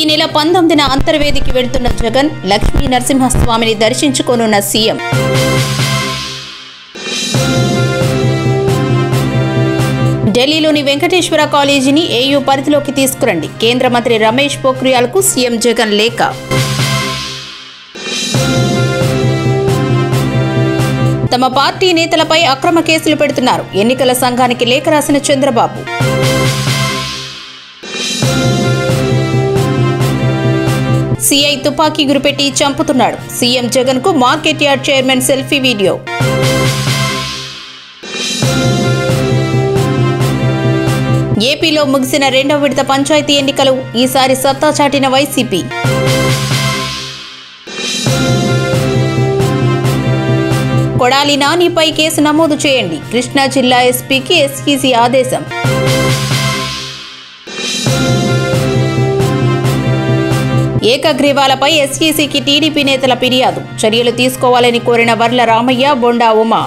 నెల పంతొమ్మిదిన అంతర్వేదికి వెళ్తున్న జగన్ లక్ష్మీ నరసింహస్వామిని దర్శించుకోనున్న సీఎం ఢిల్లీలోని వెంకటేశ్వర కాలేజీని ఏయూ పరిధిలోకి తీసుకురండి కేంద్ర మంత్రి రమేష్ పోఖ్రియాల్కు సీఎం జగన్ లేఖ తమ పార్టీ నేతలపై అక్రమ కేసులు పెడుతున్నారు ఎన్నికల సంఘానికి లేఖ రాసిన చంద్రబాబు సీఐ తుపాకీ గురిపెట్టి చంపుతున్నాడు సీఎం జగన్ కు market yard chairman selfie video ఏపీలో ముగిసిన రెండవ విడత పంచాయతీ ఎన్నికలు ఈసారి సత్తా చాటిన వైసీపీ కొడాలి నానిపై కేసు నమోదు చేయండి కృష్ణా జిల్లా ఎస్పీకి ఎస్ఈసీ ఆదేశం ఏకగ్రీవాలపై ఎస్ఈసీకి టీడీపీ నేతల ఫిర్యాదు చర్యలు తీసుకోవాలని కోరిన వర్ల రామయ్య బొండా ఉమా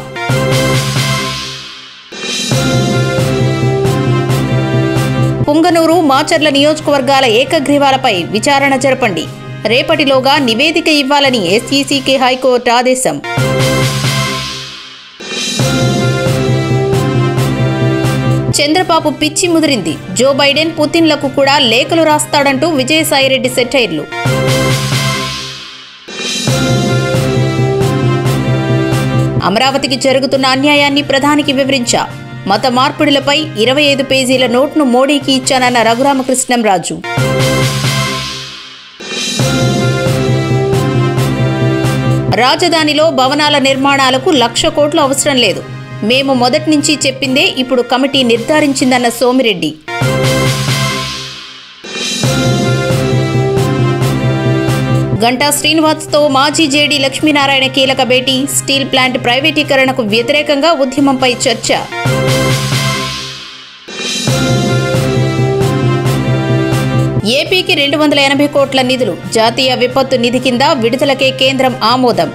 పుంగనూరు మాచర్ల నియోజకవర్గాల ఏకగ్రీవాలపై విచారణ జరపండి రేపటిలోగా నివేదిక ఇవ్వాలని ఎస్ఈసీకి హైకోర్టు ఆదేశం చంద్రబాబు పిచ్చి ముదిరింది జో బైడెన్ పుతిన్లకు కూడా లేఖలు రాస్తాడంటూ విజయసాయిరెడ్డి సెటైర్లు అమరావతికి జరుగుతున్న అన్యాయాన్ని ప్రధానికి వివరించా మత మార్పిడులపై ఇరవై ఐదు పేజీల నోట్ను మోడీకి ఇచ్చానన్న రఘురామకృష్ణంరాజు రాజధానిలో భవనాల నిర్మాణాలకు లక్ష కోట్లు అవసరం లేదు మేము మొదటి నుంచి చెప్పిందే ఇప్పుడు కమిటీ నిర్ధారించిందన్న సోమిరెడ్డి గంటా శ్రీనివాస్తో మాజీ జేడీ లక్ష్మీనారాయణ కీలక భేటీ స్టీల్ ప్లాంట్ ప్రైవేటీకరణకు వ్యతిరేకంగా ఉద్యమంపై చర్చ ఏపీకి రెండు వందల ఎనభై కోట్ల నిధులు జాతీయ విపత్తు నిధి కింద విడుదలకే కేంద్రం ఆమోదం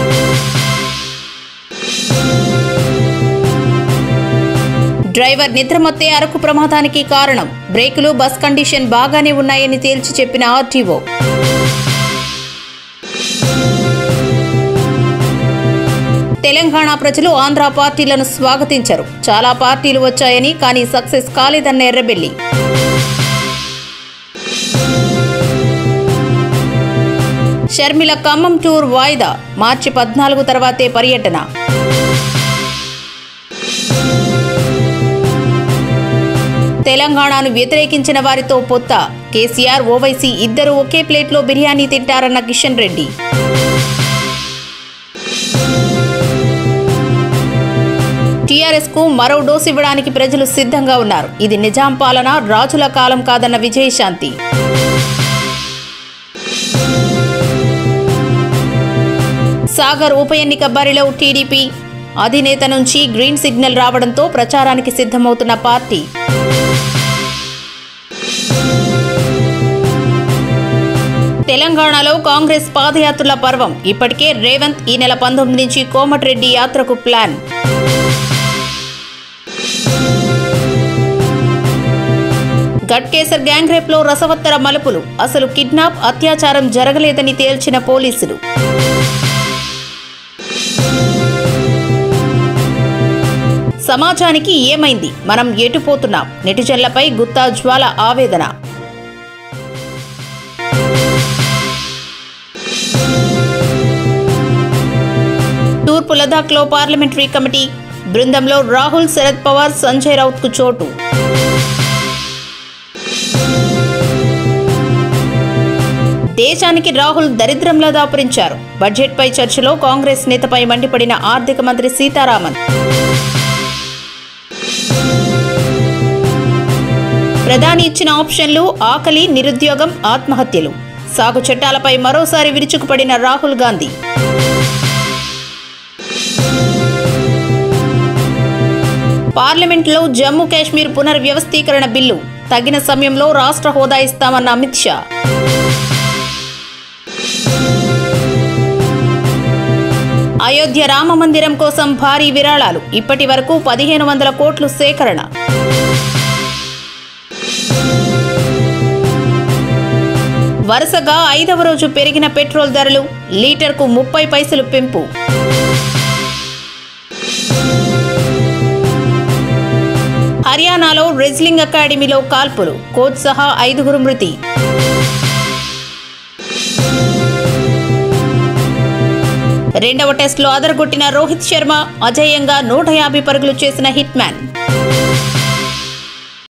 డ్రైవర్ నిద్రమత్తే అరకు ప్రమాదానికి కారణం బ్రేకులు బస్ కండిషన్ బాగానే ఉన్నాయని తేల్చి చెప్పిన ఆర్టీఓ తెలంగాణ ప్రజలు ఆంధ్ర పార్టీలను స్వాగతించరు చాలా పార్టీలు వచ్చాయని కానీ సక్సెస్ కాలేదన్న ఎర్రబెల్లి షర్మిల ఖమ్మం టూర్ వాయిదా మార్చి పద్నాలుగు తర్వాతే పర్యటన తెలంగాణను వ్యతిరేకించిన వారితో పొత్త కేసీఆర్ ఓవైసీ ఇద్దరు ఒకే ప్లేట్లో బిర్యానీ తింటారన్న కిషన్ రెడ్డి టీఆర్ఎస్ కు మరో డోసు ఇవ్వడానికి ప్రజలు సిద్ధంగా ఉన్నారు ఇది నిజాం పాలన రాజుల కాలం కాదన్న విజయశాంతి సాగర్ ఉప ఎన్నిక బరిలో టీడీపీ అధినేత నుంచి గ్రీన్ సిగ్నల్ రావడంతో ప్రచారానికి సిద్ధమవుతున్న పార్టీ తెలంగాణలో కాంగ్రెస్ పాదయాత్రల పర్వం ఇప్పటికే రేవంత్ ఈ నెల పంతొమ్మిది నుంచి కోమటిరెడ్డి యాత్రకు ప్లాన్ గట్కేసర్ గ్యాంగ్ రేప్లో రసవత్తర మలుపులు అసలు కిడ్నాప్ అత్యాచారం జరగలేదని తేల్చిన పోలీసులు సమాజానికి ఏమైంది మనం ఎటుపోతున్నాం నెటిజన్లపై గుత్తా జ్వాల ఆవేదన తూర్పు లదాఖ్లో పార్లమెంటరీ కమిటీ బృందంలో రాహుల్ శరద్ పవార్ సంజయ్ రౌత్కు చోటు దేశానికి రాహుల్ దరిద్రంలా దాపురించారు బడ్జెట్పై చర్చలో కాంగ్రెస్ నేతపై మండిపడిన ఆర్థిక మంత్రి సీతారామన్ ప్రధాని ఇచ్చిన ఆప్షన్లు ఆకలి నిరుద్యోగం ఆత్మహత్యలు సాగు చట్టాలపై మరోసారి విరుచుకుపడిన రాహుల్ గాంధీ పార్లమెంట్లో జమ్మూ కాశ్మీర్ పునర్వ్యవస్థీకరణ బిల్లు తగిన సమయంలో రాష్ట్ర హోదా ఇస్తామన్న అమిత్ షా అయోధ్య రామ మందిరం కోసం భారీ విరాళాలు ఇప్పటి వరకు పదిహేను వందల కోట్లు సేకరణ వరుసగా ఐదవ రోజు పెరిగిన పెట్రోల్ ధరలు లీటర్కు ముప్పై పైసలు పెంపు హర్యానాలో రెజ్లింగ్ అకాడమీలో కాల్పులు కోచ్ సహా ఐదుగురు మృతి రెండవ టెస్టులో అదరగొట్టిన రోహిత్ శర్మ అజేయంగా నూట యాభై పరుగులు చేసిన హిట్ మ్యాన్